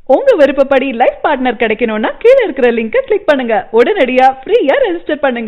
உங்க விருப்பப்படி life partner கிடைக்கணும்னா கீழ இருக்கிற லிங்கை கிளிக் பண்ணுங்க உடனடியா ஃப்ரீயா ரெஜிஸ்டர் பண்ணுங்க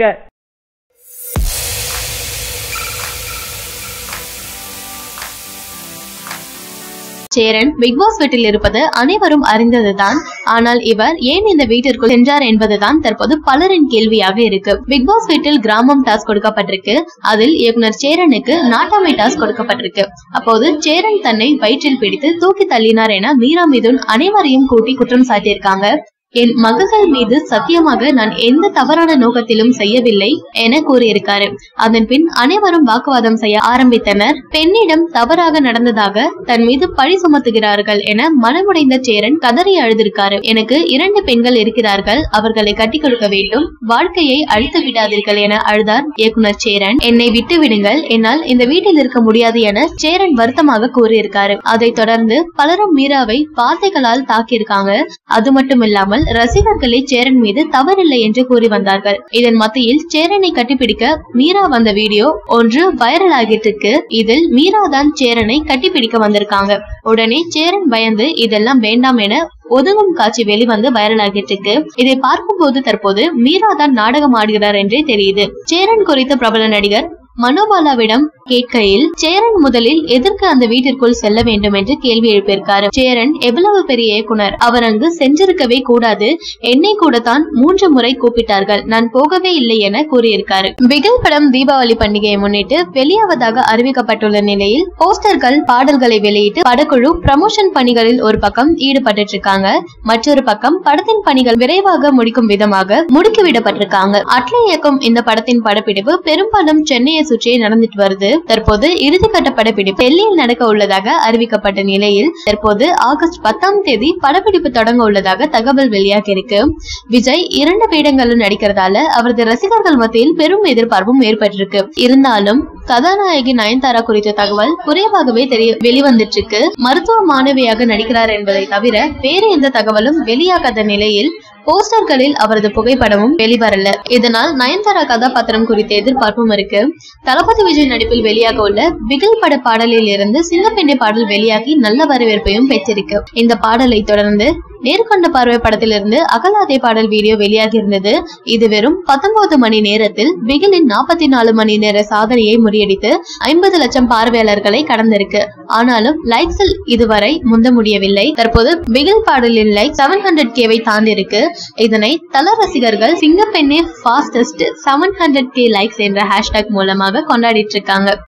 சேரன் பிக் பாஸ் வீட்டில் இருப்பது அனைவரும் அறிந்ததுதான் ஆனால் இவர் ஏன் இந்த வீட்டிற்குள் சென்றார் என்பதுதான் தற்போது பலரின் கேள்வியாக இருக்கு பிக் பாஸ் வீட்டில் கிராமம் டாஸ்க் கொடுக்கப்பட்டிருக்கு அதில் இயக்குனர் சேரனுக்கு நாட்டாமை டாஸ்க் கொடுக்கப்பட்டிருக்கு அப்போது சேரன் தன்னை வயிற்றில் பிடித்து தூக்கி தள்ளினார் என மீரா மிதுன் அனைவரையும் கூட்டி குற்றம் சாட்டியிருக்காங்க என் மகள்கள் மீது சத்தியமாக நான் எந்த தவறான நோக்கத்திலும் செய்யவில்லை என கூறியிருக்காரு அதன் பின் அனைவரும் வாக்குவாதம் செய்ய ஆரம்பித்தனர் பெண்ணிடம் தவறாக நடந்ததாக தன் மீது பழி சுமத்துகிறார்கள் என மனமுடைந்த சேரன் கதறி அழுதிருக்காரு எனக்கு இரண்டு பெண்கள் இருக்கிறார்கள் அவர்களை கட்டி கொடுக்க வேண்டும் வாழ்க்கையை அழித்து விடாதீர்கள் என அழுதார் இயக்குனர் சேரன் என்னை விட்டு விடுங்கள் என்னால் இந்த வீட்டில் இருக்க முடியாது என சேரன் வருத்தமாக கூறியிருக்காரு அதைத் தொடர்ந்து பலரும் மீராவை வார்த்தைகளால் தாக்கியிருக்காங்க அது மட்டும் இல்லாமல் ரசிகர்களே சேரன் மீது தவறில்லை என்று கூறி வந்தார்கள் இதன் மத்தியில் சேரனை கட்டிப்பிடிக்க மீரா வந்த வீடியோ ஒன்று வைரல் ஆகிட்டு இருக்கு இதில் மீரா தான் சேரனை கட்டிப்பிடிக்க வந்திருக்காங்க உடனே சேரன் பயந்து இதெல்லாம் வேண்டாம் என ஒதுங்கும் காட்சி வெளிவந்து வைரல் ஆகிட்டு இருக்கு இதை பார்க்கும்போது தற்போது மீரா தான் நாடகம் ஆடுகிறார் என்றே தெரியுது சேரன் குறித்த பிரபல நடிகர் மனோபாலாவிடம் கேட்கையில் சேரன் முதலில் எதற்கு அந்த வீட்டிற்குள் செல்ல வேண்டும் என்று கேள்வி எழுப்பியிருக்காரு சேரன் எவ்வளவு பெரிய இயக்குனர் அவர் அங்கு சென்றிருக்கவே கூடாது என்னை கூட தான் மூன்று முறை கூப்பிட்டார்கள் நான் போகவே இல்லை என கூறியிருக்காரு பிகில் படம் தீபாவளி பண்டிகையை முன்னிட்டு வெளியாவதாக அறிவிக்கப்பட்டுள்ள நிலையில் போஸ்டர்கள் பாடல்களை வெளியிட்டு படக்குழு ப்ரமோஷன் பணிகளில் ஒரு பக்கம் ஈடுபட்டு இருக்காங்க மற்றொரு பக்கம் படத்தின் பணிகள் விரைவாக முடிக்கும் விதமாக முடுக்கிவிடப்பட்டிருக்காங்க அட்லி இயக்கும் இந்த படத்தின் படப்பிடிப்பு பெரும்பாலும் சென்னையை சுற்றியே நடந்துட்டு வருது தற்போது இறுதிக்கட்ட படப்பிடிப்பு டெல்லியில் நடக்க உள்ளதாக அறிவிக்கப்பட்ட நிலையில் தற்போது ஆகஸ்ட் பத்தாம் தேதி படப்பிடிப்பு தொடங்க உள்ளதாக தகவல் வெளியாகி இருக்கு விஜய் இரண்டு வேடங்களும் நடிக்கிறதால அவரது ரசிகர்கள் மத்தியில் பெரும் எதிர்பார்ப்பும் ஏற்பட்டிருக்கு இருந்தாலும் கதாநாயகி நயன்தாரா குறித்த தகவல் குறைவாகவே தெரிய வெளிவந்துட்டு இருக்கு மருத்துவ மாணவியாக நடிக்கிறார் என்பதை தவிர வேறு எந்த தகவலும் வெளியாகாத நிலையில் போஸ்டர்களில் அவரது புகைப்படமும் வெளிவரல இதனால் நயன்தாரா கதாபாத்திரம் குறித்த எதிர்பார்ப்பும் இருக்கு தளபதி விஜய் நடிப்பில் வெளியாக உள்ள பிகில் பட பாடலில் இருந்து சிங்கப்பெண்ணை பாடல் வெளியாகி நல்ல வரவேற்பையும் பெற்றிருக்கு இந்த பாடலை தொடர்ந்து நேர்கொண்ட பார்வை படத்திலிருந்து அகலாதே பாடல் வீடியோ வெளியாகி இருந்தது இது வெறும் பத்தொன்பது மணி நேரத்தில் பிகிலின் நாற்பத்தி நாலு மணி நேர சாதனையை முறியடித்து ஐம்பது லட்சம் பார்வையாளர்களை கடந்திருக்கு ஆனாலும் லைக்ஸில் இதுவரை முந்த முடியவில்லை தற்போது பிகில் பாடலின் லைக் செவன் ஹண்ட்ரட் கேவை தாண்டி இருக்கு இதனை தல ரசிகர்கள் Singappenne fastest seven hundred K likes என்ற ஹேஷ்டாக் மூலமாக கொண்டாடிட்டு இருக்காங்க